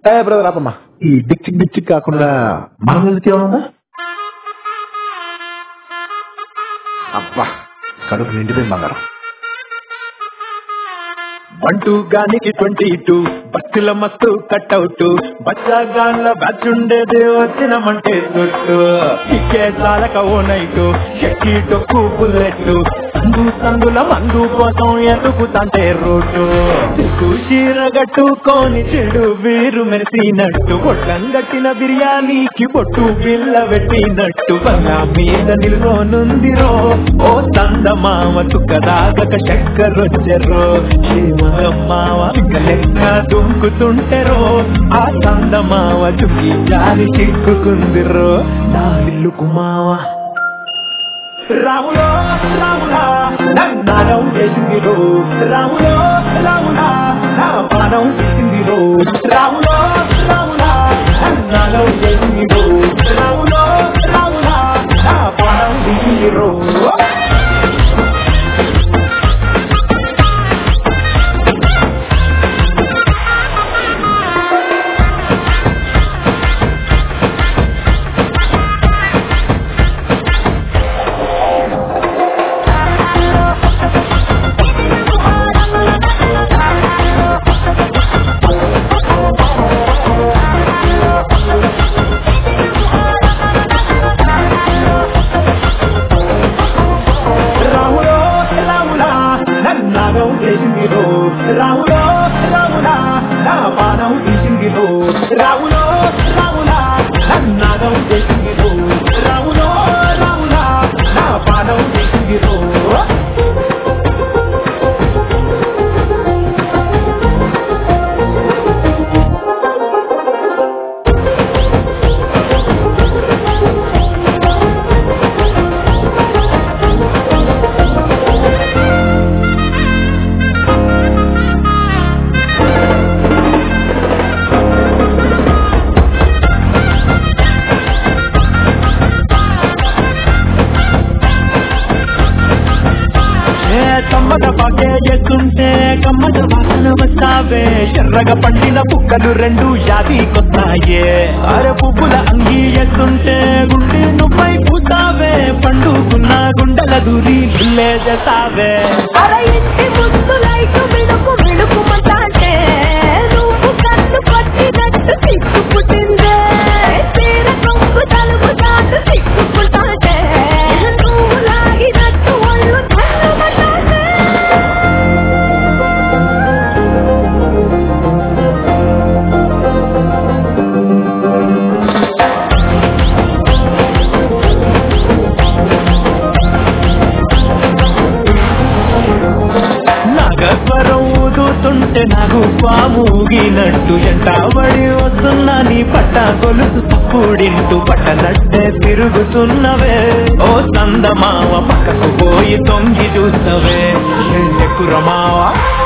ఏ brother ఆపమ్మా ఈ డిక్చిక్ డిక్చిక్ కాకుండా మన మ్యూజిక్ ఏమైనా ఉందా అబ్బా కడుపు నిండిపోయింది బంగారం వన్ టూ గానికి ట్వంటీ టూ బస్సుల మస్తు కట్అవుట్ బచ్చాగాళ్ళ బ్యాచ్ ఉండేది వచ్చినమంటే చుట్టూ ఇక్కే చాలక ఓ నైటు ఎక్కి డొక్కు బుల్లెట్ సందు సందుల మందు కోసం ఎదుగుతాంటే రోడ్డు సిగ్గు చీర గట్టుకొని చెడు వీరు మెరిసినట్టు పొట్లం గట్టిన బిర్యానీకి పొట్టు బిల్ల పెట్టినట్టు బంగా మీద నిల్వనుందిరో ఓ చందమామ చుక్కదాగక చక్కరొచ్చెరో మావ లెక్క దుంకుతుంటెరో ఆ చందమావ చుక్కి జారి చిక్కుకుందిరో నా ఇల్లుకు మావా రాములో రాములా నన్నారం చేసిందిరో రాములో రాములా నా పానం చేసిందిరో రాములో రాములా నన్నారం చేసిందిరో రాములో రాములా నా పానం చేసిందిరో రాములో రాములా నన్నాగం చేసిందిరో రాములో రాములా నా పానం తీసిందిరో రాములో రాములా నన్నాగం చేసిందిరో రాములో రాములా నా పానం తీసిందిరో ఏ కమ్మట పాకే ఎత్తుంటే కమ్మట వాసన వస్తావే ఎర్రగా పండిన పుక్కలు రెండు యాదికొస్తాయే అరే పువ్వుల అంగి ఎత్తుంటే గుండె నువ్వై పూతావే పండుకున్న గుండెల దూరి లేజేస్తావే అర ఇంటి ముందు లైటు మిడుకు మిడుకుమంటాంటే నువ్వు కన్ను పట్టినట్టు సిగ్గు పుట్టిందే తీర కొంగు తలుపు దాటు సిగ్గుకుంటాంటే నువ్వు లాగినట్టు ఒళ్ళు చల్లబట్టాంటే నాగస్వరం ఊదుతుంటే నాకు పాముగినట్టు ఎంటాబడి వస్తున్నా నీ పట్ట గొలుసు తప్పుడింటూ పట్టనట్టే తిరుగుతున్నవే ఓ సందమావ పక్కకు పోయి తొంగి చూస్తవే ఎక్కురమావా